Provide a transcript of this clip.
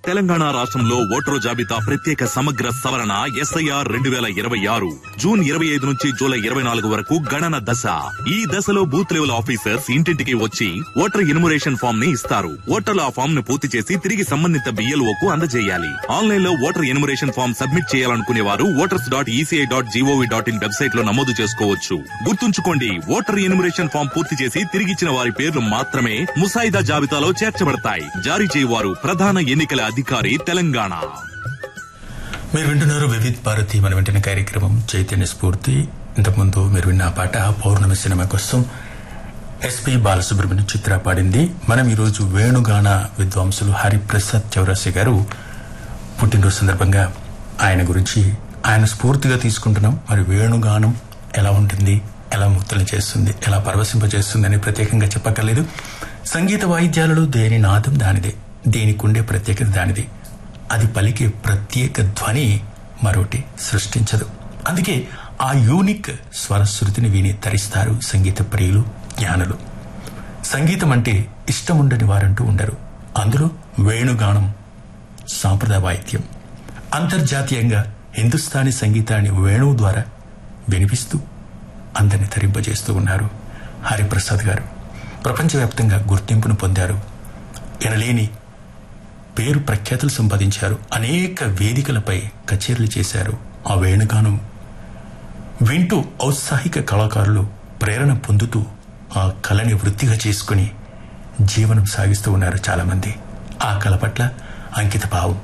తెలంగాణ రాష్ట్రంలో ఓటరు జాబితా ప్రత్యేక సమగ్ర సవరణ ఎస్ఐఆర్ రెండు వేల ఇరవై ఆరు జూన్ ఇరవై ఐదు నుంచి జూలై ఇరవై నాలుగు వరకు గణన దశ ఈ దశలో బూత్ లెవెల్ ఆఫీసర్స్ ఇంటింటికి వచ్చి ఓటర్ ఇనుమరేషన్ ఫామ్ ని ఇస్తారు ఓటర్లు ఆ ఫామ్ ను పూర్తి చేసి తిరిగి సంబంధిత బిఎల్ఓ కు అందజేయాలి ఆన్లైన్ లో ఓటర్ ఎనుమరేషన్ ఫామ్ సబ్మిట్ చేయాలనుకునే వారు voters dot ECI dot GOV dot in website లో నమోదు చేసుకోవచ్చు గుర్తుంచుకోండి ఓటర్ ఎనుమరేషన్ ఫామ్ పూర్తి చేసి తిరిగిచ్చిన వారి పేర్లు మాత్రమే ముసాయిదా జాబితాలో చేర్చబడతాయి జారీ చేయవారు ప్రధాన ఎన్నికల అధికారి తెలంగాణ మీరు వింటున్నారు వివిధ్ భారతి మన వింటున్న కార్యక్రమం చైతన్య స్ఫూర్తి ఇంతకుముందు మీరు విన్న ఆ పాట పౌర్ణమి సినిమా కోసం ఎస్పి బాలసుబ్రహ్మణ్యం చిత్ర పాడింది మనం ఈరోజు వేణుగాన విద్వాంసులు హరిప్రసాద్ చౌరాసి గారు పుట్టినరోజు సందర్భంగా ఆయన గురించి ఆయన స్ఫూర్తిగా తీసుకుంటున్నాం మరి వేణుగానం ఎలా ఉంటుంది ఎలా ముక్తులు చేస్తుంది ఎలా పరవశింపజేస్తుంది అని ప్రత్యేకంగా చెప్పక్కర్లేదు సంగీత వాయిద్యాలలో దేని నాదం దానిదే దేనికుండే ప్రత్యేకత దానిదే అది పలికే ప్రత్యేక ధ్వని మరొకటి సృష్టించదు అందుకే ఆ యూనిక్ స్వరశృతిని విని తరిస్తారు సంగీత ప్రియులు జ్ఞానులు సంగీతం అంటే ఇష్టముండని వారంటూ ఉండరు అందులో వేణుగానం సాంప్రదాయ వాయిద్యం అంతర్జాతీయంగా హిందుస్థానీ సంగీతాన్ని వేణువు ద్వారా వినిపిస్తూ అందరిని తరింపజేస్తూ ఉన్నారు హరిప్రసాద్ గారు ప్రపంచవ్యాప్తంగా గుర్తింపును పొందారు ఎనలేని పేరు ప్రఖ్యాతులు సంపాదించారు అనేక వేదికలపై కచేరీలు చేశారు ఆ వేణుగానం వింటూ ఔత్సాహిక కళాకారులు ప్రేరణ పొందుతూ ఆ కళని వృత్తిగా చేసుకుని జీవనం సాగిస్తూ ఉన్నారు చాలామంది ఆ కళ పట్ల అంకిత భావం